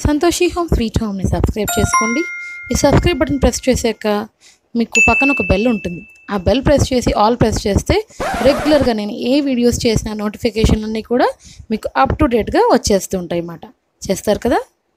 Santoshi home sweet హోమ్ని subscribe చేసుకోండి ఈ సబ్స్క్రైబ్ బటన్ ప్రెస్ చేశాక మీకు పక్కన ఒక బెల్ ఉంటుంది ఆ బెల్ ప్రెస్ చేసి ఆల్ ప్రెస్ చేస్తే రెగ్యులర్గా నేను ఏ వీడియోస్ చేసిన నోటిఫికేషన్ అన్నీ కూడా మీకు అప్ టు డేట్గా వచ్చేస్తూ ఉంటాయి అన్నమాట చేస్తారు కదా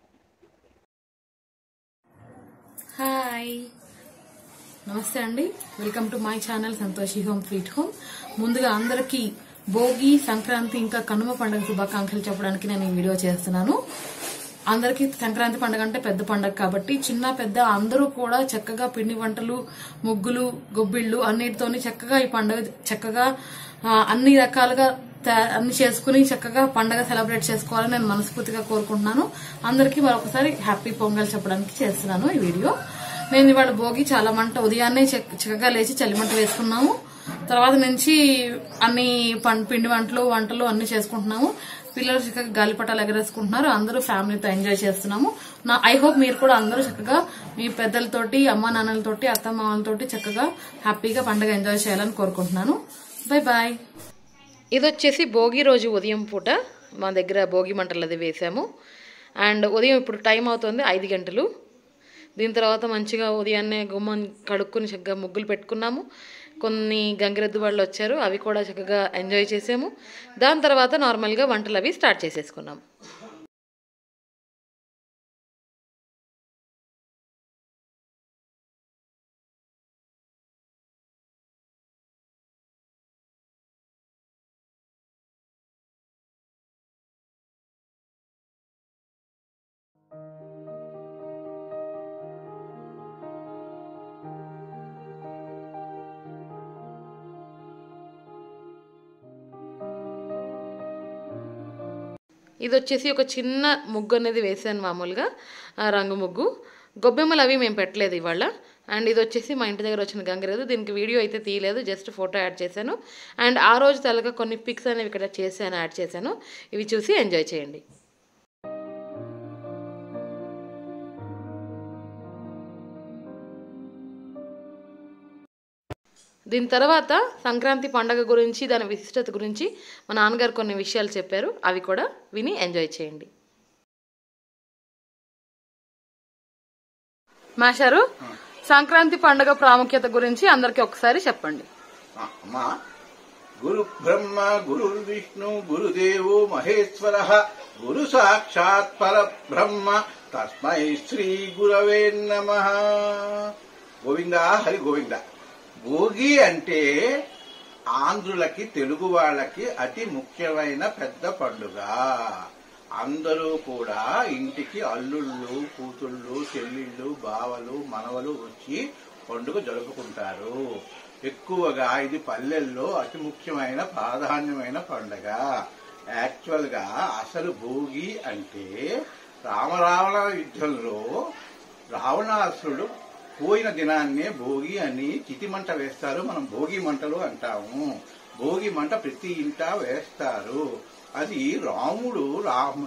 హాయ్ నమస్తే అండి welcome to my channel Santoshi home sweet home ముందుగా అందరికీ భోగి సంక్రాంతి ఇంకా కనుమ పండుగ శుభాకాంక్షలు చెప్పడానికి నేను ఈ వీడియో చేస్తున్నాను అందరికీ సంక్రాంతి పండుగ అంటే పెద్ద పండుగ కాబట్టి చిన్న పెద్ద అందరూ కూడా చక్కగా పిండి వంటలు ముగ్గులు గొబ్బిళ్ళు అన్నిటితోని చక్కగా ఈ పండుగ చక్కగా ఆ, అన్ని రకాలుగా తయా- అన్ని చేసుకుని చక్కగా పండగ సెలబ్రేట్ చేసుకోవాలని నేను మనస్ఫూర్తిగా కోరుకుంటున్నాను అందరికీ మరొకసారి హ్యాపీ పొంగల్ చెప్పడానికి చేస్తున్నాను ఈ వీడియో నేను ఇవాళ భోగి చాలా మంట ఉదయాన్నే చక్క- చక్కగా లేచి చలిమంట వేసుకున్నాము తర్వాత నుంచి అన్ని పం- పిండి వంటలు వంటలు అన్ని చేసుకుంటున్నాము పిల్లలు చక్కగా గాలిపటాలు ఎగరేసుకుంటున్నారు అందరూ ఫ్యామిలీతో ఎంజాయ్ చేస్తున్నాము నా ఐ హోప్ మీరు కూడా అందరూ చక్కగా మీ పెద్దలతోటి అమ్మా నాన్నలతోటి అత్త మామలతోటి చక్కగా హ్యాపీగా పండుగ ఎంజాయ్ చేయాలని కోరుకుంటున్నాను బై బాయ్ ఇది వచ్చేసి భోగి రోజు ఉదయం పూట మా దగ్గర భోగి మంటలు అది వేసాము అండ్ ఉదయం ఇప్పుడు టైం అవుతుంది ఐదు గంటలు దీని తర్వాత మంచిగా ఉదయాన్నే గుమ్మం కడుక్కుని చక్కగా ముగ్గులు పెట్టుకున్నాము కొన్ని గంగిరెద్దు వాళ్ళు వచ్చారు అవి కూడా చక్కగా ఎంజాయ్ చేసాము దాని తర్వాత నార్మల్గా వంటలు అవి స్టార్ట్ చేసేసుకున్నాము ఇది వచ్చేసి ఒక చిన్న ముగ్గు అనేది వేసాను మామూలుగా ఆ రంగు ముగ్గు గొబ్బెమ్మలు అవి మేము పెట్టలేదు ఇవాళ అండ్ ఇది వచ్చేసి మా ఇంటి దగ్గర వచ్చిన గంగిరేదు దీనికి వీడియో అయితే తీయలేదు జస్ట్ ఫోటో యాడ్ చేశాను అండ్ ఆ రోజు తలగా కొన్ని పిక్స్ అనేవి ఇక్కడ చేశాను యాడ్ చేశాను ఇవి చూసి ఎంజాయ్ చేయండి దీని తర్వాత సంక్రాంతి పండగ గురించి దాని విశిష్టత గురించి మా నాన్నగారు కొన్ని విషయాలు చెప్పారు అవి కూడా విని ఎంజాయ్ చేయండి మాషారు సంక్రాంతి పండగ ప్రాముఖ్యత గురించి అందరికి ఒకసారి చెప్పండి అమ్మా గురు బ్రహ్మ గురు విష్ణు గురుదేవో మహేశ్వర గురు సాక్షాత్ పరబ్రహ్మ తస్మై శ్రీ గురవే నమ గోవింద హరి గోవింద భోగి అంటే ఆంధ్రులకి తెలుగు వాళ్ళకి అతి ముఖ్యమైన పెద్ద పండుగ అందరూ కూడా ఇంటికి అల్లుళ్ళు కూతుళ్ళు చెల్లిళ్ళు బావలు మనవలు వచ్చి పండుగ జరుపుకుంటారు ఎక్కువగా ఇది పల్లెల్లో అతి ముఖ్యమైన ప్రాధాన్యమైన పండుగ యాక్చువల్ గా అసలు భోగి అంటే రామరావణ యుద్ధంలో రావణాసురుడు పోయిన దినాన్నే భోగి అని చితి మంట వేస్తారు మనం భోగి మంటలు అంటాము భోగి మంట ప్రతి ఇంట వేస్తారు అది రాముడు రామ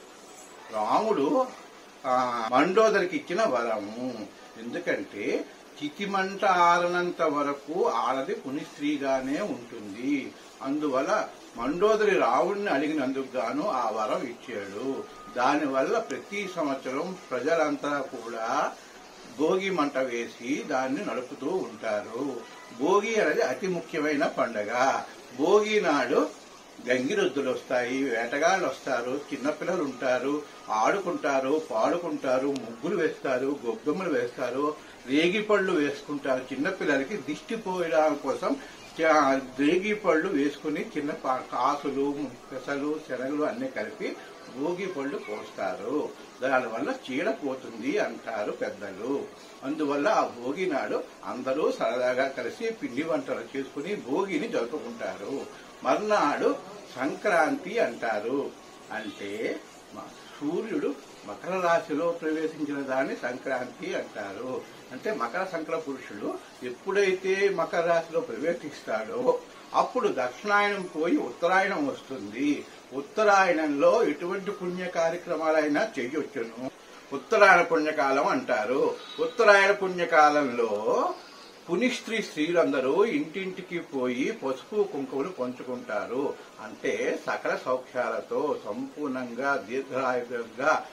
రాముడు ఆ, మండోదరికి ఇచ్చిన వరము ఎందుకంటే చితిమంట ఆరనంత వరకు ఆడది పునిస్త్రీగానే ఉంటుంది అందువల్ల మండోదరి రావుణ్ణి అడిగినందుకు గాను ఆ వరం ఇచ్చాడు దానివల్ల ప్రతి సంవత్సరం ప్రజలంతా కూడా భోగి మంట వేసి దాన్ని నడుపుతూ ఉంటారు భోగి అనేది అతి ముఖ్యమైన పండగ భోగి నాడు గంగిరొద్దులు వస్తాయి వేటగాళ్ళు వస్తారు చిన్నపిల్లలు ఉంటారు ఆడుకుంటారు పాడుకుంటారు ముగ్గులు వేస్తారు గొబ్బెమ్మలు వేస్తారు రేగి పళ్ళు వేసుకుంటారు చిన్నపిల్లలకి దిష్టి పోయడం కోసం చా- రేగి పళ్ళు వేసుకుని చిన్న పా- కాసులు పెసలు శనగలు అన్ని కలిపి భోగి పళ్ళు పోస్తారు దానివల్ల చీడ పోతుంది అంటారు పెద్దలు అందువల్ల ఆ భోగి నాడు అందరూ సరదాగా కలిసి పిండి వంటలు చేసుకుని భోగిని జరుపుకుంటారు మర్నాడు సంక్రాంతి అంటారు అంటే మ- సూర్యుడు మకర రాశిలో ప్రవేశించిన దాన్ని సంక్రాంతి అంటారు అంటే మకర సంక్ర పురుషుడు ఎప్పుడైతే మకర రాశిలో ప్రవేశిస్తాడో అప్పుడు దక్షిణాయనం పోయి ఉత్తరాయణం వస్తుంది ఉత్తరాయణంలో ఎటువంటి పుణ్య కార్యక్రమాలైనా చెయ్యొచ్చును ఉత్తరాయణ పుణ్యకాలం అంటారు ఉత్తరాయణ పుణ్యకాలంలో పునిస్త్రీ స్త్రీలందరూ ఇంటింటికి పోయి పసుపు కుంకుమలు పంచుకుంటారు అంటే సకల సౌఖ్యాలతో సంపూర్ణంగా దీర్ఘాయుగా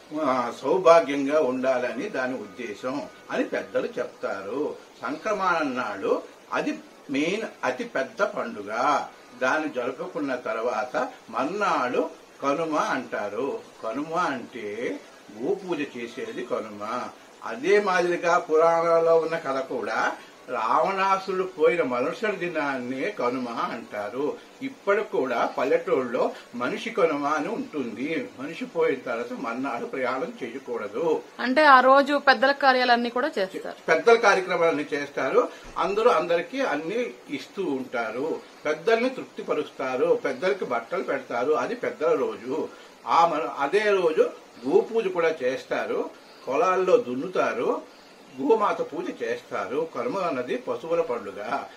ఆ, సౌభాగ్యంగా ఉండాలని దాని ఉద్దేశం అని పెద్దలు చెప్తారు సంక్రమణ నాడు అది మెయిన్ అతి పెద్ద పండుగ దాన్ని జరుపుకున్న తర్వాత మర్నాడు కనుమ అంటారు కనుమ అంటే భూపూజ చేసేది కనుమ అదే మాదిరిగా పురాణాల్లో ఉన్న కథ కూడా రావణాసుడు పోయిన మరుసటి దినాన్నే కనుమ అంటారు ఇప్పటికి కూడా పల్లెటూళ్ళలో మనిషి కనుమ అని ఉంటుంది మనిషి పోయిన తర్వాత మర్నాడు ప్రయాణం చేయకూడదు అంటే ఆ రోజు పెద్దల కార్యాలన్నీ కూడా చేస్తారు పెద్దల కార్యక్రమాలన్నీ చేస్తారు అందరూ అందరికీ అన్ని ఇస్తూ ఉంటారు పెద్దల్ని తృప్తిపరుస్తారు పెద్దలకి బట్టలు పెడతారు అది పెద్దల రోజు ఆ మన- అదే రోజు గోపూజ కూడా చేస్తారు పొలాల్లో దున్నుతారు గోమాత పూజ చేస్తారు కనుమ అన్నది పశువుల పండుగ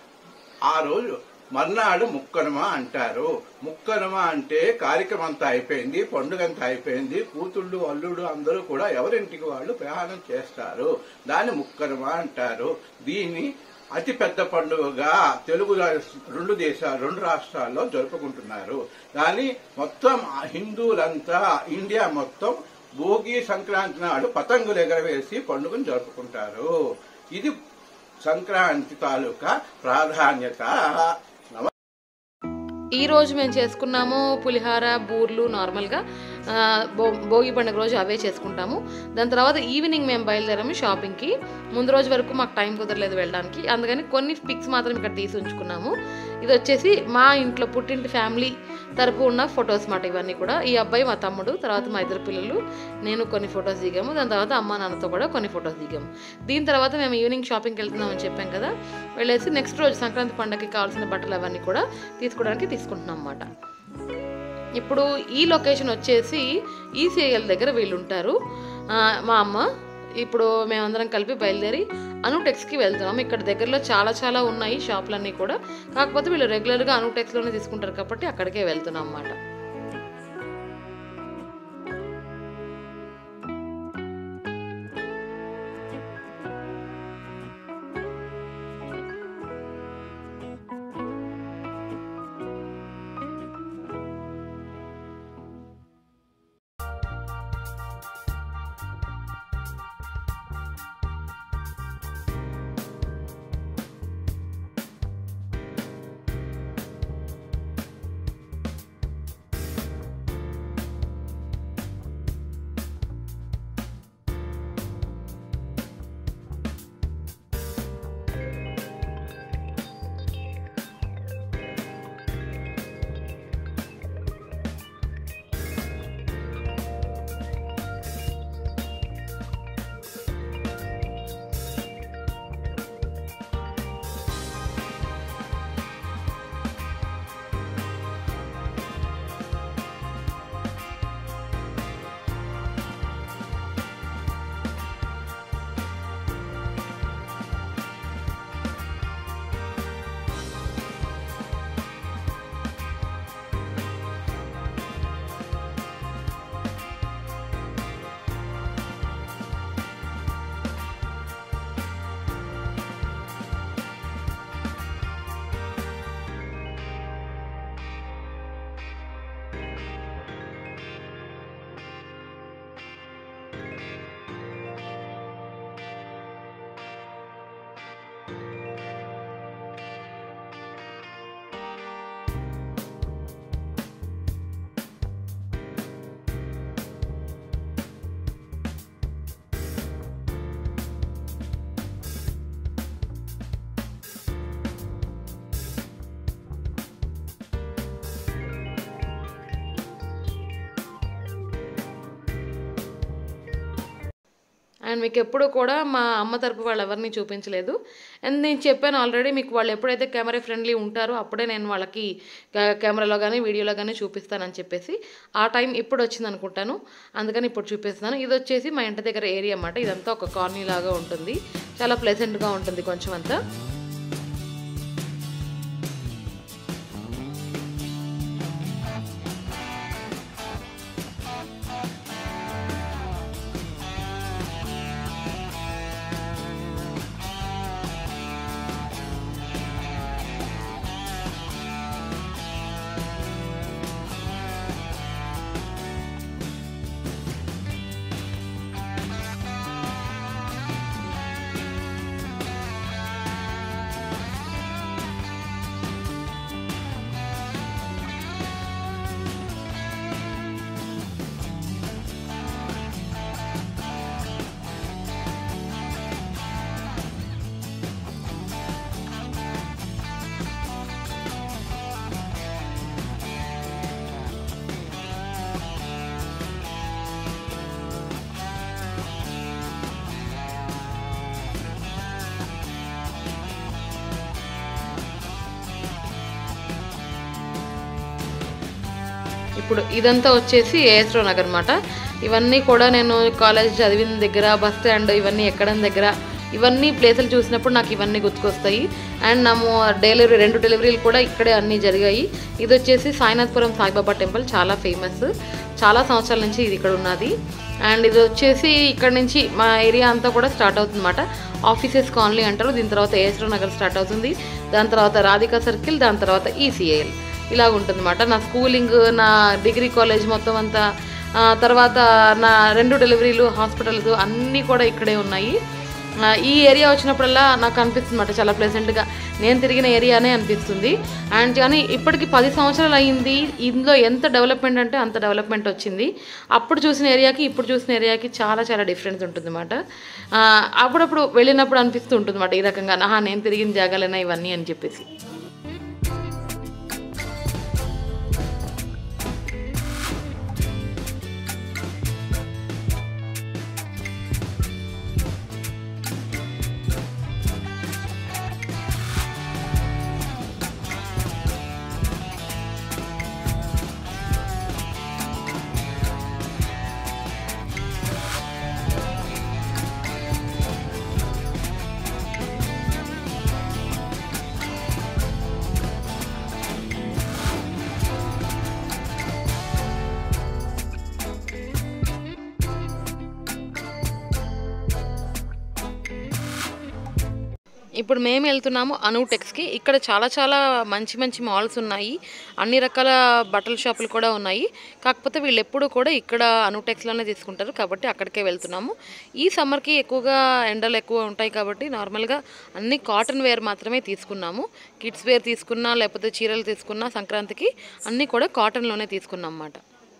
ఆ రోజు మర్నాడు ముక్కనుమ అంటారు ముక్కనుమ అంటే కార్యక్రమం అంతా అయిపోయింది పండుగ అంతా అయిపోయింది కూతుళ్ళు అల్లుడు అందరూ కూడా ఎవరింటికి వాళ్ళు ప్రయాణం చేస్తారు దాన్ని ముక్కనుమ అంటారు దీన్ని అతి పెద్ద పండుగగా తెలుగు రాష్ట్ర- రెండు దేశాలు రెండు రాష్ట్రాల్లో జరుపుకుంటున్నారు కానీ మొత్తం ఆ హిందువులంతా ఇండియా మొత్తం భోగి సంక్రాంతి నాడు పతంగులు ఎగరవేసి పండుగను జరుపుకుంటారు ఇది సంక్రాంతి తాలూకా ప్రాధాన్యత నమ ఈ రోజు మేము చేసుకున్నాము పులిహార బూర్లు నార్మల్గా ఆ, భో- భోగి పండుగ రోజు అవే చేసుకుంటాము దాని తర్వాత ఈవినింగ్ మేము బయలుదేరాము షాపింగ్కి ముందు రోజు వరకు మాకు టైం కుదరలేదు వెళ్ళడానికి అందుకని కొన్ని పిక్స్ మాత్రం ఇక్కడ తీసి ఉంచుకున్నాము ఇది వచ్చేసి మా ఇంట్లో పుట్టింటి ఫ్యామిలీ తరపు ఉన్న ఫొటోస్ మాట ఇవన్నీ కూడా ఈ అబ్బాయి మా తమ్ముడు తర్వాత మా ఇద్దరు పిల్లలు నేను కొన్ని ఫొటోస్ దిగాము దాని తర్వాత అమ్మ నాన్నతో కూడా కొన్ని ఫొటోస్ దిగాము దీని తర్వాత మేము ఈవినింగ్ షాపింగ్కి వెళ్తున్నామని చెప్పాం కదా వెళ్ళేసి నెక్స్ట్ రోజు సంక్రాంతి పండగకి కావాల్సిన బట్టలు అవన్నీ కూడా తీసుకోవడానికి తీసుకుంటున్నాం అన్నమాట ఇప్పుడు ఈ లొకేషన్ వచ్చేసి ఈసీఐఎల్ దగ్గర వీళ్ళు ఉంటారు ఆ, మా అమ్మ ఇప్పుడు మేమందరం కలిపి బయలుదేరి అనుటెక్స్కి వెళ్తున్నాం ఇక్కడ దగ్గరలో చాలా చాలా ఉన్నాయి షాపులన్నీ కూడా కాకపోతే వీళ్ళు రెగ్యులర్గా అనుటెక్స్లోనే తీసుకుంటారు కాబట్టి అక్కడికే వెళ్తున్నాం అన్నమాట అండ్ మీకు ఎప్పుడు కూడా మా అమ్మ తరపు వాళ్ళు ఎవరిని చూపించలేదు అండ్ నేను చెప్పాను ఆల్రెడీ మీకు వాళ్ళు ఎప్పుడైతే కెమెరా ఫ్రెండ్లీ ఉంటారో అప్పుడే నేను వాళ్ళకి కె- కెమెరాలో కానీ వీడియోలో కానీ చూపిస్తానని చెప్పేసి ఆ టైం ఇప్పుడు వచ్చింది అనుకుంటాను అందుకని ఇప్పుడు చూపిస్తాను ఇది వచ్చేసి మా ఇంటి దగ్గర ఏరియా అన్నమాట ఇదంతా ఒక కాలనీ లాగా ఉంటుంది చాలా ప్లెజెంట్గా ఉంటుంది కొంచెం అంతా ఇప్పుడు ఇదంతా వచ్చేసి ఏఎస్రో నగర్ అనమాట ఇవన్నీ కూడా నేను కాలేజ్ చదివిన దగ్గర బస్ స్టాండ్ ఇవన్నీ ఎక్కడం దగ్గర ఇవన్నీ ప్లేసులు చూసినప్పుడు నాకు ఇవన్నీ గుర్తుకొస్తాయి అండ్ నమ్ము డెలివరీ రెండు డెలివరీలు కూడా ఇక్కడే అన్నీ జరిగాయి ఇది వచ్చేసి సాయినాథ్పురం సాయిబాబా టెంపుల్ చాలా ఫేమస్ చాలా సంవత్సరాల నుంచి ఇది ఇక్కడ ఉన్నది అండ్ ఇది వచ్చేసి ఇక్కడ నుంచి మా ఏరియా అంతా కూడా స్టార్ట్ అవుతుంది అనమాట ఆఫీసెస్ కాలనీ అంటారు దీని తర్వాత ఏఎస్రో నగర్ స్టార్ట్ అవుతుంది దాని తర్వాత రాధికా సర్కిల్ దాని తర్వాత ఈసీఏఎల్ ఇలాగ ఉంటుంది అనమాట నా స్కూలింగ్ నా డిగ్రీ కాలేజ్ మొత్తం అంతా ఆ, తర్వాత నా రెండు డెలివరీలు హాస్పిటల్స్ అన్నీ కూడా ఇక్కడే ఉన్నాయి ఆ, ఈ ఏరియా వచ్చినప్పుడల్లా నాకు అనిపిస్తుంది అనమాట చాలా ప్లెజెంట్గా నేను తిరిగిన ఏరియానే అనిపిస్తుంది అండ్ కానీ ఇప్పటికి పది సంవత్సరాలు అయింది ఇందులో ఎంత డెవలప్మెంట్ అంటే అంత డెవలప్మెంట్ వచ్చింది అప్పుడు చూసిన ఏరియాకి ఇప్పుడు చూసిన ఏరియాకి చాలా చాలా డిఫరెన్స్ ఉంటుంది అనమాట అప్పుడప్పుడు వెళ్ళినప్పుడు అనిపిస్తూ ఉంటుంది అనమాట ఈ రకంగా ఆహా నేను తిరిగిన జాగాలేనా ఇవన్నీ అని చెప్పేసి ఇప్పుడు మేము వెళ్తున్నాము అనూటెక్స్కి ఇక్కడ చాలా చాలా మంచి మంచి మాల్స్ ఉన్నాయి అన్ని రకాల బట్టల షాపులు కూడా ఉన్నాయి కాకపోతే వీళ్ళు ఎప్పుడు కూడా ఇక్కడ అనూటెక్స్లోనే తీసుకుంటారు కాబట్టి అక్కడికే వెళ్తున్నాము ఈ సమ్మర్కి ఎక్కువగా ఎండలు ఎక్కువ ఉంటాయి కాబట్టి నార్మల్గా అన్ని కాటన్ వేర్ మాత్రమే తీసుకున్నాము కిడ్స్ వేర్ తీసుకున్నా లేకపోతే చీరలు తీసుకున్నా సంక్రాంతికి అన్నీ కూడా కాటన్లోనే తీసుకున్నాం అన్నమాట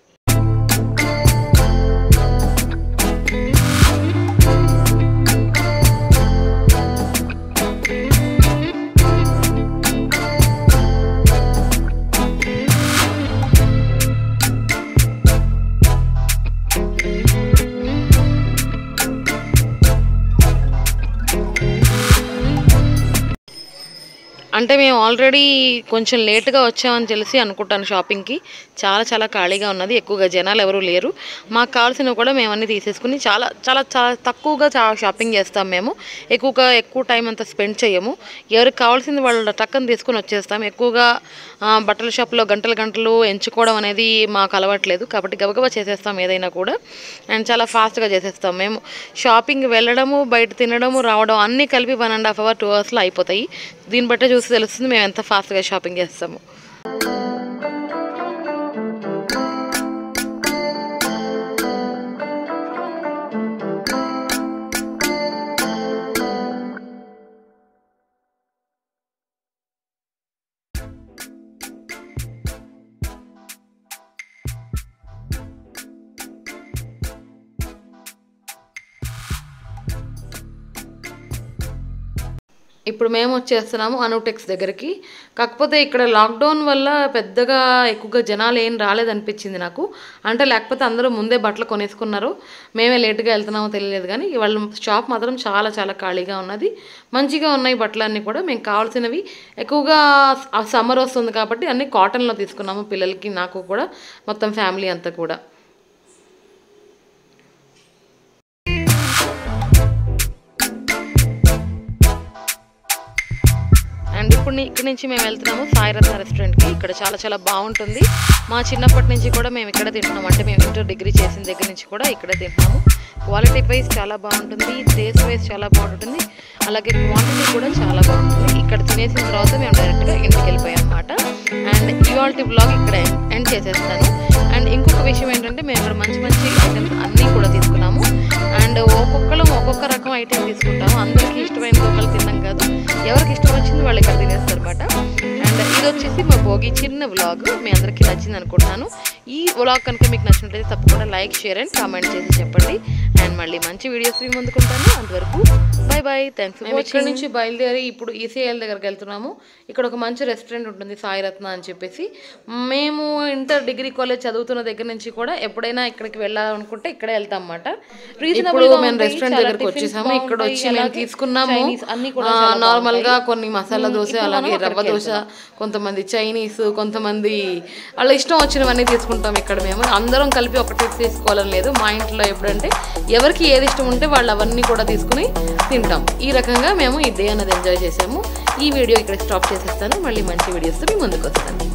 అంటే మేము ఆల్రెడీ కొంచెం లేట్గా వచ్చామని తెలిసి అనుకుంటాను షాపింగ్కి చాలా చాలా ఖాళీగా ఉన్నది ఎక్కువగా జనాలు ఎవరు లేరు మాకు కావాల్సినవి కూడా మేము అన్నీ తీసేసుకుని చాలా చాలా చాలా తక్కువగా చా షాపింగ్ చేస్తాం మేము ఎక్కువగా ఎక్కువ టైం అంతా స్పెండ్ చేయము ఎవరికి కావాల్సింది వాళ్ళు టక్కని తీసుకుని వచ్చేస్తాం ఎక్కువగా ఆ, బట్టల షాప్లో గంటలు గంటలు ఎంచుకోవడం అనేది మాకు అలవాట్లేదు కాబట్టి గబగబా చేసేస్తాం ఏదైనా కూడా అండ్ చాలా ఫాస్ట్గా చేసేస్తాం మేము షాపింగ్ వెళ్ళడము బయట తినడము రావడం అన్నీ కలిపి one and half hour two అవర్స్లో అయిపోతాయి దీన్ని బట్టే చూసి తెలుస్తుంది మేము ఎంత ఫాస్ట్గా షాపింగ్ చేస్తాము ఇప్పుడు మేము వచ్చేస్తున్నాము అనూటెక్స్ దగ్గరికి కాకపోతే ఇక్కడ లాక్డౌన్ వల్ల పెద్దగా ఎక్కువగా జనాలు ఏం రాలేదనిపించింది నాకు అంటే లేకపోతే అందరూ ముందే బట్టలు కొనేసుకున్నారు మేమే లేట్గా వెళ్తున్నామో తెలియలేదు కానీ వాళ్ళ షాప్ మాత్రం చాలా చాలా ఖాళీగా ఉన్నది మంచిగా ఉన్నాయి బట్టలన్నీ కూడా మేము కావాల్సినవి ఎక్కువగా సమ్మర్ వస్తుంది కాబట్టి అన్ని కాటన్లో తీసుకున్నాము పిల్లలకి నాకు కూడా మొత్తం ఫ్యామిలీ అంతా కూడా అండ్ ఇప్పుడు ని- ఇక్కడ నుంచి మేము వెళ్తున్నాము సాయిరత్న రెస్టారెంట్కి ఇక్కడ చాలా చాలా బాగుంటుంది మా చిన్నప్పటి నుంచి కూడా మేము ఇక్కడ తింటున్నాం అంటే మేము ఇంటర్ డిగ్రీ చేసిన దగ్గర నుంచి కూడా ఇక్కడ తింటున్నాము క్వాలిటీ వైజ్ చాలా బాగుంటుంది టేస్ట్ వైజ్ చాలా బాగుంటుంది అలాగే క్వాంటిటీ కూడా చాలా బాగుంటుంది ఇక్కడ తినేసిన తర్వాత మేము డైరెక్ట్గా ఇంటికి వెళ్ళిపోయాం అనమాట అండ్ ఇవాల్టి బ్లాగ్ ఇక్కడ ఎండ్ చేసేస్తాను అండ్ ఇంకొక విషయం ఏంటంటే మేము ఇక్కడ మంచి మంచి ఐటమ్స్ అన్నీ కూడా తీసుకున్నాము అండ్ ఒక్కొక్కరం ఒక్కొక్క రకం ఐటెం తీసుకుంటాము అందరికీ ఇష్టమైన ఒకళ్ళు తిన్నాం కాదు ఎవరికి ఇష్టం వచ్చింది వాళ్ళు ఇక్కడ తినేస్తారు అనమాట అండ్ ఇది వచ్చేసి మా భోగి చిన్న వ్లాగ్ మీ అందరికీ నచ్చింది అనుకుంటున్నాను ఈ వ్లాగ్ కనుక మీకు నచ్చినట్లయితే తప్పకుండా లైక్ షేర్ అండ్ కామెంట్ చేసి చెప్పండి అండ్ మళ్ళీ మంచి వీడియోస్ మీ ముందుకుంటాను అంతవరకు బై బై థ్యాంక్స్ మేము ఇక్కడ నుంచి బయలుదేరి ఇప్పుడు ఈసీఎల్ దగ్గరికి వెళ్తున్నాము ఇక్కడ ఒక మంచి రెస్టారెంట్ ఉంటుంది సాయిరత్న అని చెప్పేసి మేము ఇంటర్ డిగ్రీ కాలేజ్ చదువుతున్న దగ్గర నుంచి కూడా ఎప్పుడైనా ఇక్కడికి వెళ్ళాలనుకుంటే ఇక్కడే వెళ్తాం అన్నమాట ఇప్పుడు మేము రెస్టారెంట్ దగ్గరకు వచ్చేసాము ఇక్కడ వచ్చి మేము తీసుకున్నాము అన్ని కూడా నార్మల్ గా కొన్ని మసాలా దోశ అలాగే రవ్వ దోశ కొంతమంది చైనీస్ కొంతమంది వాళ్ళ ఇష్టం వచ్చినవన్నీ తీసుకుంటాం ఇక్కడ మేము అందరం కలిపి ఒకటే తీసుకోవాలని లేదు మా ఇంట్లో ఎప్పుడంటే ఎవరికి ఏది ఇష్టం ఉంటే వాళ్ళు అవన్నీ కూడా తీసుకుని తింటాం ఈ రకంగా మేము ఈ డే అనేది ఎంజాయ్ చేసాము ఈ వీడియో ఇక్కడ స్టాప్ చేసేస్తాను మళ్ళీ మంచి వీడియోస్తో మీ ముందుకు వస్తాను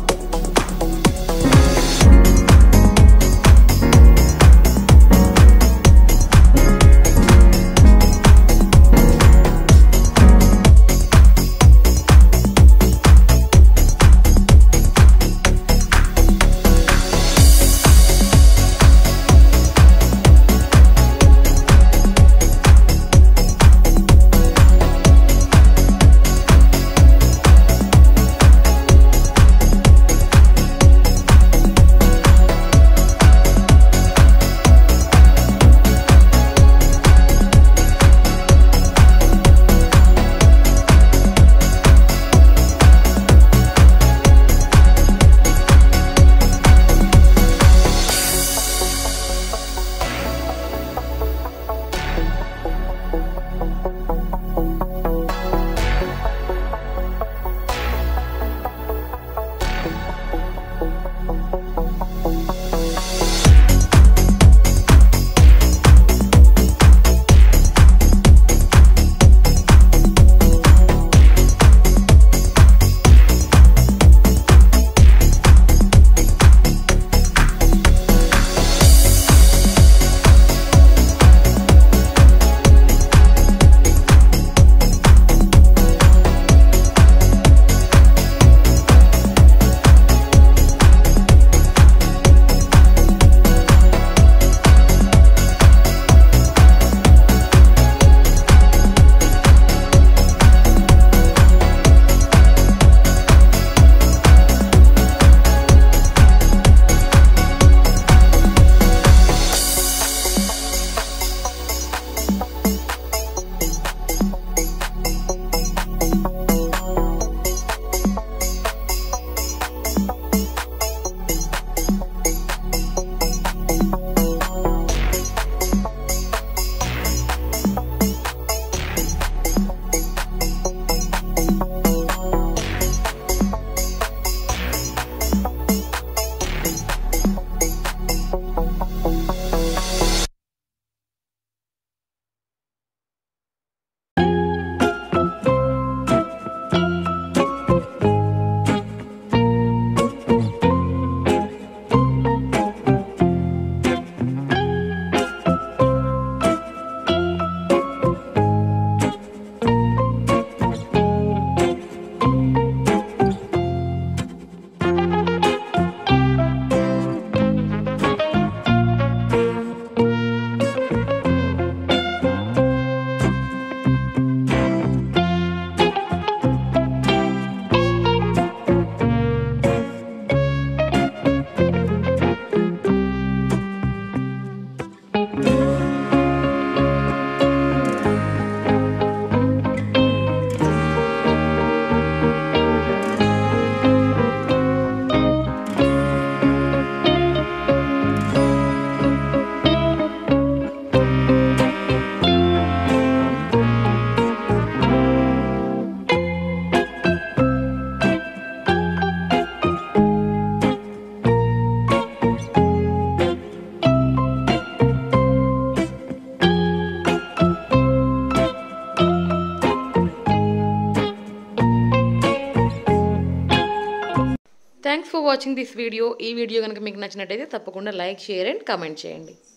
thanks for watching this video ఈ వీడియో కనుక మీకు నచ్చినట్టయితే తప్పకుండా లైక్ షేర్ అండ్ కామెంట్ చేయండి